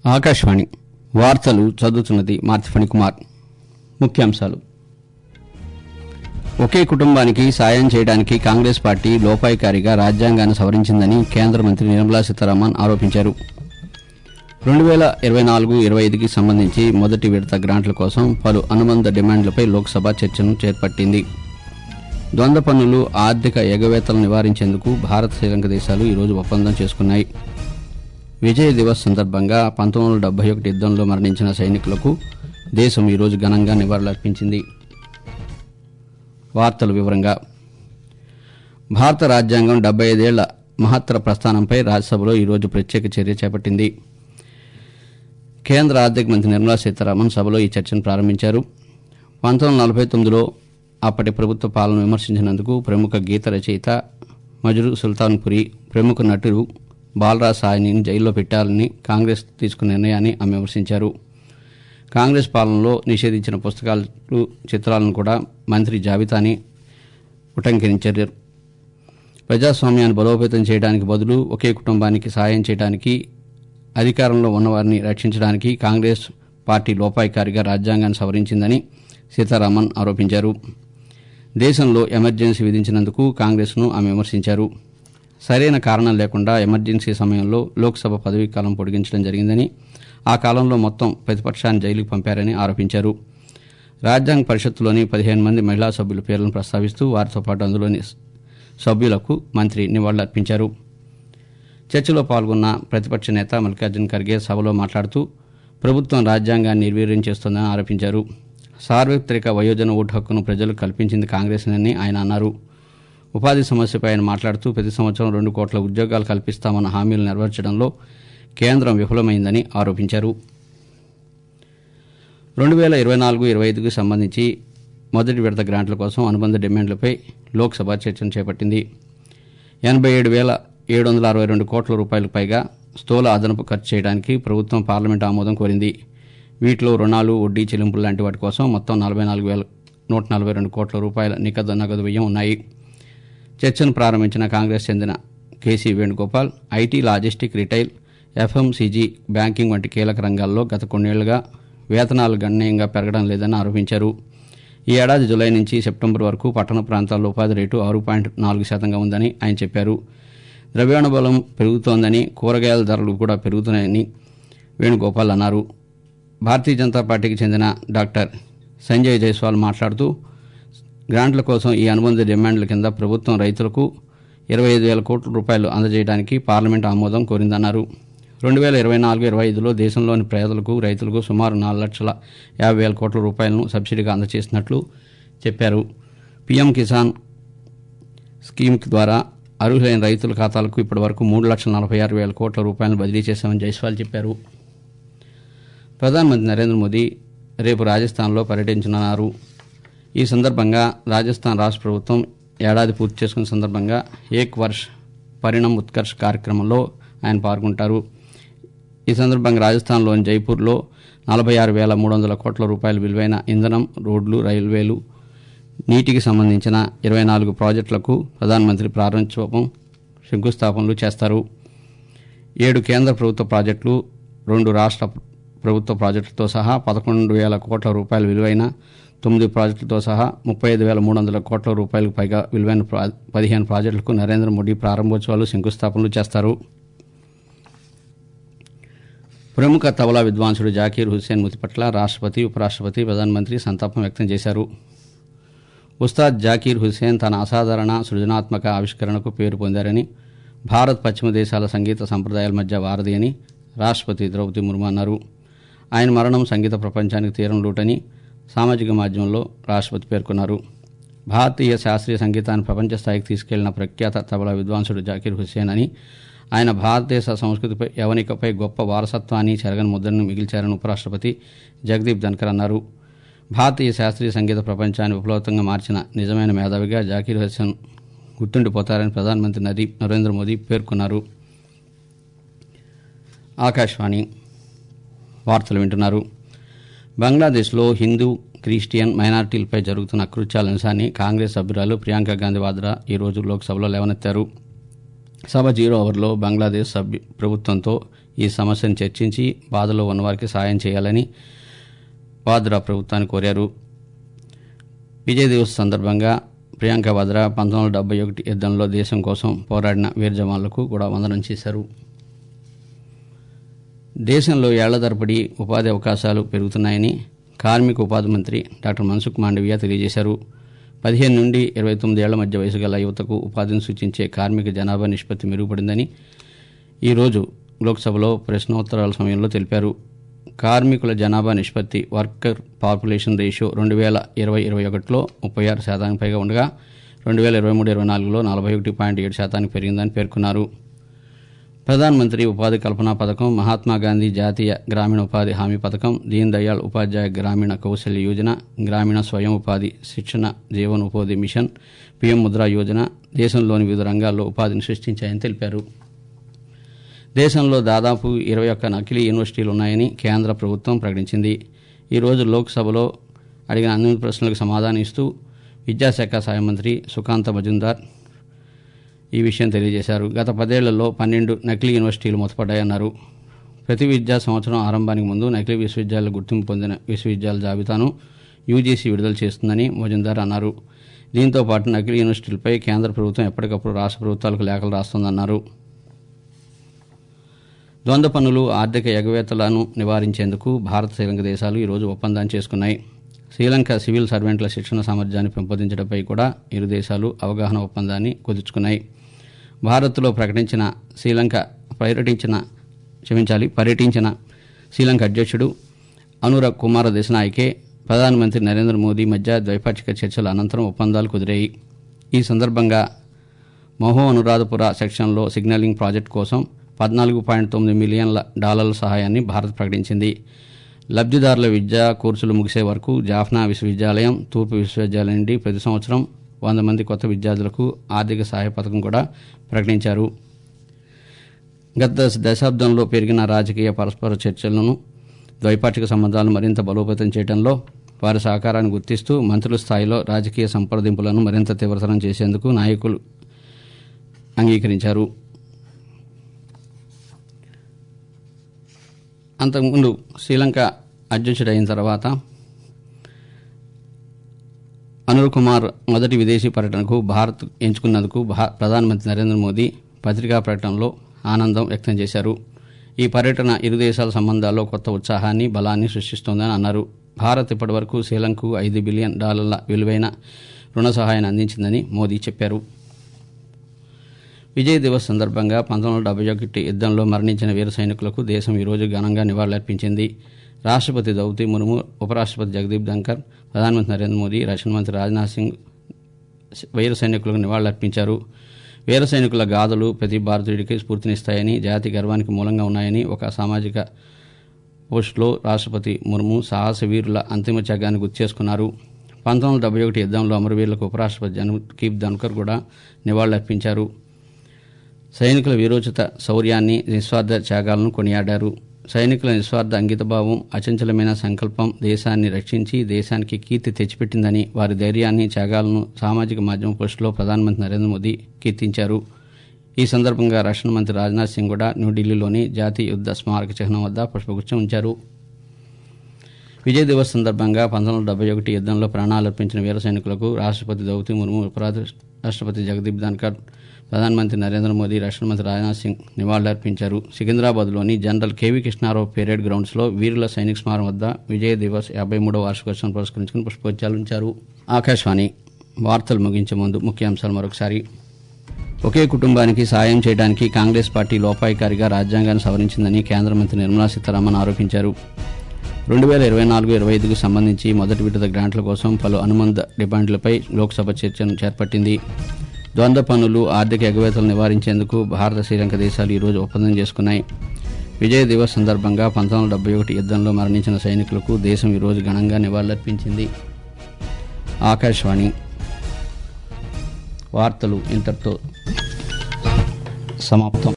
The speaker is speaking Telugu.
ఆకాశవాణి వార్తలు చదువుతున్నది మార్తిఫణి కుమార్ ముఖ్యాంశాలు ఒకే కుటుంబానికి సాయం చేయడానికి కాంగ్రెస్ పార్టీ లోపాయికారిగా రాజ్యాంగాన్ని సవరించిందని కేంద్ర మంత్రి నిర్మలా సీతారామన్ ఆరోపించారు రెండు వేల ఇరవై నాలుగు ఇరవై ఐదుకి సంబంధించి మొదటి విడత గ్రాంట్ల కోసం పలు అనుబంధ డిమాండ్లపై లోక్సభ చర్చను చేపట్టింది ద్వంద్వ పన్నులు ఆర్థిక ఎగవేతలను నివారించేందుకు భారత్ శ్రీలంక దేశాలు ఈరోజు ఒప్పందం చేసుకున్నాయి విజయ్ దివస్ సందర్భంగా పంతొమ్మిది వందల డెబ్బై ఒకటి యుద్దంలో మరణించిన సైనికులకు దేశం ఈరోజు ఘనంగా నివాళులర్పించింది వార్తల వివరంగా భారత రాజ్యాంగం డెబ్బై ఐదేళ్ల మహత్తర ప్రస్థానంపై రాజ్యసభలో ఈరోజు ప్రత్యేక చర్య చేపట్టింది కేంద్ర ఆర్థిక మంత్రి నిర్మలా సీతారామన్ సభలో ఈ చర్చను ప్రారంభించారు పంతొమ్మిది వందల నలభై తొమ్మిదిలో అప్పటి ప్రభుత్వ పాలన విమర్శించినందుకు ప్రముఖ గీత రచయిత మజరు సుల్తాన్పురి ప్రముఖ నటుడు బాలరాజ్ సాయిని జైల్లో పెట్టాలని కాంగ్రెస్ తీసుకున్న నిర్ణయాన్ని ఆమె విమర్శించారు కాంగ్రెస్ పాలనలో నిషేధించిన పుస్తకాలు చిత్రాలను కూడా మంత్రి జాబితాని ఉటంకించారు ప్రజాస్వామ్యాన్ని బలోపేతం చేయడానికి బదులు ఒకే కుటుంబానికి సాయం చేయడానికి అధికారంలో ఉన్నవారిని రక్షించడానికి కాంగ్రెస్ పార్టీ లోపాయికారిగా రాజ్యాంగాన్ని సవరించిందని సీతారామన్ ఆరోపించారు దేశంలో ఎమర్జెన్సీ విధించినందుకు కాంగ్రెస్ను ఆమె విమర్శించారు సరైన కారణం లేకుండా ఎమర్జెన్సీ సమయంలో లోక్సభ పదవీకాలం పొడిగించడం జరిగిందని ఆ కాలంలో మొత్తం ప్రతిపక్షాన్ని జైలుకు పంపారని ఆరోపించారు రాజ్యాంగ పరిషత్తులోని పదిహేను మంది మహిళా సభ్యుల పేర్లను ప్రస్తావిస్తూ వారితో పాటు అందులోని సభ్యులకు మంత్రి నివాళులర్పించారు చర్చలో పాల్గొన్న ప్రతిపక్ష నేత మల్లికార్జున ఖర్గే సభలో మాట్లాడుతూ ప్రభుత్వం రాజ్యాంగాన్ని నిర్వీర్యం చేస్తోందని ఆరోపించారు సార్వత్రిక వయోజన ఓటు హక్కును ప్రజలకు కల్పించింది కాంగ్రెస్నని ఆయన అన్నారు ఉపాధి సమస్యపై ఆయన మాట్లాడుతూ ప్రతి సంవత్సరం రెండు కోట్ల ఉద్యోగాలు కల్పిస్తామన్న హామీలు నెరవేర్చడంలో కేంద్రం విఫలమైందని ఆరోపించారు రెండు వేల ఇరవై నాలుగు ఇరవై ఐదుకు సంబంధించి మొదటి విడత గ్రాంట్ల కోసం అనుబంధ డిమాండ్లపై లోక్సభ చర్చను చేపట్టింది ఎనభై ఏడు వేల ఏడు వందల అరవై రెండు కోట్ల రూపాయలకు పైగా స్థూల అదనపు ఖర్చు చేయడానికి ప్రభుత్వం పార్లమెంటు ఆమోదం కోరింది వీటిలో రుణాలు వడ్డీ చెల్లింపులు లాంటి వాటి కోసం మొత్తం నలభై నాలుగు వేల నూట నలభై రెండు కోట్ల రూపాయల నికద నగదు వ్యయం ఉన్నాయి చర్చను ప్రారంభించిన కాంగ్రెస్ చెందిన K C Venugopal IT logistic retail FMCG banking వంటి కీలక రంగాల్లో గత కొన్నేళ్లుగా వేతనాలు గణనీయంగా పెరగడం లేదని ఆరోపించారు ఈ ఏడాది జులై నుంచి సెప్టెంబర్ వరకు పట్టణ ప్రాంతాల్లో ఉపాధి రేటు ఆరు పాయింట్ నాలుగు శాతంగా ఉందని ఆయన చెప్పారు ద్రవ్యోణ బలం పెరుగుతోందని కూరగాయల ధరలు కూడా పెరుగుతున్నాయని వేణుగోపాల్ అన్నారు భారతీయ జనతా పార్టీకి చెందిన డాక్టర్ సంజయ్ జైస్వాల్ మాట్లాడుతూ గ్రాంట్ల కోసం ఈ అనుబంధ డిమాండ్ల కింద ప్రభుత్వం రైతులకు ఇరవై ఐదు వేల కోట్ల రూపాయలు అందజేయడానికి పార్లమెంట్ ఆమోదం కోరిందన్నారు రెండు వేల ఇరవై నాలుగు ఇరవై ఐదులో దేశంలోని పేదలకు రైతులకు సుమారు నాలుగు లక్షల యాభై వేల కోట్ల రూపాయలను సబ్సిడీగా అందజేసినట్లు చెప్పారు పీఎం కిసాన్ స్కీమ్ ద్వారా అర్హులైన రైతుల ఖాతాలకు ఇప్పటి వరకు మూడు లక్షల నలభై ఆరు వేల కోట్ల రూపాయలను బదిలీ చేశామని జైస్వాల్ చెప్పారు ప్రధానమంత్రి నరేంద్ర మోదీ రేపు రాజస్థాన్లో పర్యటించనున్నారు ఈ సందర్భంగా రాజస్థాన్ రాష్ట్ర ప్రభుత్వం ఏడాది పూర్తి చేసుకున్న సందర్భంగా ఏక్ వర్ష్ పరిణమ్ ఉత్కర్ష్ కార్యక్రమంలో ఆయన పాల్గొంటారు ఈ సందర్భంగా రాజస్థాన్లోని జైపూర్లో నలభై ఆరు వేల మూడు వందల కోట్ల రూపాయల విలువైన ఇంధనం రోడ్లు రైల్వేలు నీటికి సంబంధించిన ఇరవై నాలుగు ప్రాజెక్టులకు ప్రధానమంత్రి ప్రారంభోత్సవం శంకుస్థాపనలు చేస్తారు ఏడు కేంద్ర ప్రభుత్వ ప్రాజెక్టులు రెండు రాష్ట్ర ప్రభుత్వ ప్రాజెక్టులతో సహా పదకొండు వేల కోట్ల రూపాయల విలువైన తొమ్మిది ప్రాజెక్టులతో సహా ముప్పై ఐదు వేల మూడు వందల కోట్ల రూపాయలకు పైగా విలువైన ప్రా- పదిహేను ప్రాజెక్టులకు నరేంద్ర మోడీ ప్రారంభోత్సవాలు శంకుస్థాపనలు చేస్తారు ప్రముఖ తబలా విద్వాంసుడు జాకీర్ హుస్సేన్ మృతి పట్ల రాష్ట్రపతి ఉపరాష్ట్రపతి ప్రధానమంత్రి సంతాపం వ్యక్తం చేశారు ఉస్తాద్ జాకీర్ హుస్సేన్ తన అసాధారణ సృజనాత్మక ఆవిష్కరణకు పేరు పొందారని భారత్ పశ్చిమ దేశాల సంగీత సంప్రదాయాల మధ్య వారధి అని రాష్ట్రపతి ద్రౌపది ముర్ము అన్నారు ఆయన మరణం సంగీత ప్రపంచానికి తీరం లోటని సామాజిక మాధ్యమంలో రాష్ట్రపతి పేర్కొన్నారు భారతీయ శాస్త్రీయ సంగీతాన్ని ప్రపంచ స్థాయికి తీసుకెళ్లిన ప్రఖ్యాత తబలా విద్వాంసుడు జాకీర్ హుస్సేన్ అని ఆయన భారతదేశ సంస్కృతిపై యవనికపై గొప్ప వారసత్వాన్ని చెరగని ముద్రను మిగిల్చారని ఉపరాష్ట్రపతి జగదీప్ ధన్కర్ అన్నారు భారతీయ శాస్త్రీయ సంగీత ప్రపంచాన్ని విప్లవంగా మార్చిన నిజమైన మేధావిగా జాకీర్ హుస్సేన్ గుర్తుండిపోతారని ప్రధానమంత్రి నదీ నరేంద్ర మోదీ పేర్కొన్నారు ఆకాశవాణి వార్తలు వింటున్నారు బంగ్లాదేశ్లో హిందూ క్రిస్టియన్ మైనార్టీలపై జరుగుతున్న అకృత్యాల అంశాన్ని కాంగ్రెస్ సభ్యురాలు ప్రియాంక గాంధీ వాద్రా ఈరోజు లోక్సభలో లేవనెత్తారు సభ జీరో ఓవర్లో బంగ్లాదేశ్ సభ్యు ప్రభుత్వంతో ఈ సమస్యను చర్చించి బాధలో ఉన్నవారికి సాయం చేయాలని వాద్రా ప్రభుత్వాన్ని కోరారు విజయ్ దివస్ సందర్భంగా ప్రియాంక వాద్రా పంతొమ్మిది వందల డెబ్బై ఒకటి యుద్ధంలో దేశం కోసం పోరాడిన వీర జవాన్లకు కూడా వందనం చేశారు దేశంలో ఏళ్ల తరబడి ఉపాధి అవకాశాలు పెరుగుతున్నాయని కార్మిక ఉపాధి మంత్రి డాక్టర్ మన్సుఖ్ మాండవీయ తెలియజేశారు పదిహేను నుండి ఇరవై తొమ్మిది ఏళ్ల మధ్య వయసు గల యువతకు ఉపాధిని సూచించే కార్మిక జనాభా నిష్పత్తి మెరుగుపడిందని ఈరోజు లోక్సభలో ప్రశ్నోత్తరాల సమయంలో తెలిపారు కార్మికుల జనాభా నిష్పత్తి వర్కర్ పాపులేషన్ రేషియో రెండు వేల ఇరవై ఇరవై ఒకటిలో ముప్పై ఆరు శాతానికి పైగా ఉండగా రెండు వేల ఇరవై మూడు ఇరవై నాలుగులో నలభై ఒకటి పాయింట్ ఏడు శాతానికి పెరిగిందని పేర్కొన్నారు ప్రధానమంత్రి ఉపాధి కల్పన పథకం మహాత్మా గాంధీ జాతీయ గ్రామీణ ఉపాధి హామీ పథకం దీన్ దయాళ్ ఉపాధ్యాయ గ్రామీణ కౌశల్య యోజన గ్రామీణ స్వయం ఉపాధి శిక్షణ జీవన్ ఉపాధి మిషన్ పీఎం ముద్రా యోజన దేశంలోని వివిధ రంగాల్లో ఉపాధిని సృష్టించాయని తెలిపారు దేశంలో దాదాపు ఇరవై ఒక్క నకిలీ యూనివర్సిటీలు ఉన్నాయని కేంద్ర ప్రభుత్వం ప్రకటించింది ఈరోజు లోక్సభలో అడిగిన అన్ని ప్రశ్నలకు సమాధానం ఇస్తూ విద్యాశాఖ సహాయ మంత్రి సుకాంత మజుందార్ ఈ విషయం తెలియజేశారు గత పదేళ్లలో పన్నెండు నకిలీ యూనివర్సిటీలు మూతపడ్డాయన్నారు ప్రతి విద్యా సంవత్సరం ఆరంభానికి ముందు నకిలీ విశ్వవిద్యాలయాలు గుర్తింపు పొందిన విశ్వవిద్యాలయాల జాబితాను యూజీసీ విడుదల చేస్తుందని మజుందార్ అన్నారు దీంతో పాటు నకిలీ యూనివర్సిటీలపై కేంద్ర ప్రభుత్వం ఎప్పటికప్పుడు రాష్ట్ర ప్రభుత్వాలకు లేఖలు రాస్తోందన్నారు ద్వంద్వ పన్నులు ఆర్థిక ఎగవేతలను నివారించేందుకు భారత్ శ్రీలంక దేశాలు ఈరోజు ఒప్పందాన్ని చేసుకున్నాయి శ్రీలంక సివిల్ సర్వెంట్ల శిక్షణ సామర్థ్యాన్ని పెంపొందించడంపై కూడా ఇరు దేశాలు అవగాహన ఒప్పందాన్ని కుదుర్చుకున్నాయి భారత్లో ప్రకటించిన శ్రీలంక పర్యటించిన క్షమించాలి పర్యటించిన శ్రీలంక అధ్యక్షుడు అనుర కుమార దేశనాయకే ప్రధానమంత్రి నరేంద్ర మోదీ మధ్య ద్వైపాక్షిక చర్చల అనంతరం ఒప్పందాలు కుదిరాయి ఈ సందర్భంగా మహో అనురాధపుర సెక్షన్లో సిగ్నలింగ్ ప్రాజెక్టు కోసం పద్నాలుగు పాయింట్ తొమ్మిది మిలియన్ల డాలర్ల సహాయాన్ని భారత్ ప్రకటించింది లబ్ధిదారుల విద్యా కోర్సులు ముగిసే వరకు జాఫ్నా విశ్వవిద్యాలయం తూర్పు విశ్వవిద్యాలయం నుండి ప్రతి సంవత్సరం వంద మంది కొత్త విద్యార్థులకు ఆర్థిక సహాయ పథకం కూడా ప్రకటించారు గత దశాబ్దంలో పెరిగిన రాజకీయ పరస్పర చర్చలను ద్వైపాక్షిక సంబంధాలను మరింత బలోపేతం చేయడంలో వారి సహకారాన్ని గుర్తిస్తూ మంత్రుల స్థాయిలో రాజకీయ సంప్రదింపులను మరింత తీవ్రతరం చేసేందుకు నాయకులు అంగీకరించారు అంతకుముందు శ్రీలంక అధ్యక్షుడైన తర్వాత అనుర్ కుమార్ మొదటి విదేశీ పర్యటనకు భారత్ ఎంచుకున్నందుకు భా- ప్రధానమంత్రి నరేంద్ర మోదీ పత్రికా ప్రకటనలో ఆనందం వ్యక్తం చేశారు ఈ పర్యటన ఇరు దేశాల సంబంధాల్లో కొత్త ఉత్సాహాన్ని బలాన్ని సృష్టిస్తోందని అన్నారు భారత్ ఇప్పటివరకు శ్రీలంకకు ఐదు బిలియన్ డాలర్ల విలువైన రుణ సహాయాన్ని అందించిందని మోదీ చెప్పారు విజయ్ దివస్ సందర్భంగా పంతొమ్మిది వందల డెబ్బై ఒకటి యుద్ధంలో మరణించిన వీర సైనికులకు దేశం ఈరోజు ఘనంగా నివాళులర్పించింది రాష్ట్రపతి ద్రౌపది ముర్ము ఉపరాష్ట్రపతి జగదీప్ ధంకర్ ప్రధానమంత్రి నరేంద్ర మోదీ రక్షణ మంత్రి రాజ్నాథ్ సింగ్ వీర సైనికులకు నివాళులర్పించారు వీర సైనికుల గాథలు ప్రతి భారతీయుడికి స్ఫూర్తినిస్తాయని జాతి గర్వానికి మూలంగా ఉన్నాయని ఒక సామాజిక పోస్టులో రాష్ట్రపతి ముర్ము సాహస వీరుల అంతిమ త్యాగాన్ని గుర్తు చేసుకున్నారు పంతొమ్మిది వందల డెబ్బై ఒకటి యుద్ధంలో అమరవీరులకు ఉపరాష్ట్రపతి జగదీప్ ధన్కర్ కూడా నివాళులర్పించారు సైనికుల వీరోచిత శౌర్యాన్ని నిస్వార్థ త్యాగాలను కొనియాడారు సైనికుల నిస్వార్థ అంకితభావం అచంచలమైన సంకల్పం దేశాన్ని రక్షించి దేశానికి కీర్తి తెచ్చిపెట్టిందని వారి ధైర్యాన్ని త్యాగాలను సామాజిక మాధ్యమ పోస్టులో ప్రధానమంత్రి నరేంద్ర మోదీ కీర్తించారు ఈ సందర్భంగా రక్షణ మంత్రి రాజ్నాథ్ సింగ్ కూడా న్యూఢిల్లీలోని జాతీయ యుద్ధ స్మారక చిహ్నం వద్ద పుష్పగుచ్చం ఉంచారు విజయ్ దివస్ సందర్భంగా పంతొమ్మిది వందల డెబ్బై ఒకటి యుద్ధంలో ప్రాణాలర్పించిన వీర సైనికులకు రాష్ట్రపతి ద్రౌపది ముర్ము ఉపరాష్ట్రపతి జగదీప్ ధన్కర్ ప్రధానమంత్రి నరేంద్ర మోదీ రక్షణ మంత్రి రాజ్నాథ్ సింగ్ నివాళులర్పించారు సికింద్రాబాద్లోని జనరల్ కేవీ కృష్ణారావు పెరేడ్ గ్రౌండ్స్లో వీరుల సైనిక స్మారం వద్ద విజయ్ దివస్ యాభై మూడవ వార్షికోత్సవం పురస్కరించుకుని పుష్పోత్సవాలు ఉంచారు ఆకాశవాణి వార్తలు ముగించే ముందు ముఖ్యాంశాలు మరొకసారి ఒకే కుటుంబానికి సాయం చేయడానికి కాంగ్రెస్ పార్టీ లోపాయికారిగా రాజ్యాంగాన్ని సవరించిందని కేంద్ర మంత్రి నిర్మలా సీతారామన్ ఆరోపించారు రెండు వేల ఇరవై నాలుగు ఇరవై ఐదుకు సంబంధించి మొదటి విడత గ్రాంట్ల కోసం పలు అనుబంధ డిమాండ్లపై లోక్సభ చర్చను చేపట్టింది ద్వంద్వ పన్నులు ఆర్థిక ఎగవేతలు నివారించేందుకు భారత శ్రీలంక దేశాలు ఈరోజు ఒప్పందం చేసుకున్నాయి విజయ్ దివస్ సందర్భంగా పంతొమ్మిది వందల డెబ్బై ఒకటి యుద్ధంలో మరణించిన సైనికులకు దేశం ఈరోజు ఘనంగా నివాళులర్పించింది ఆకాశవాణి వార్తలు ఇంతటితో సమాప్తం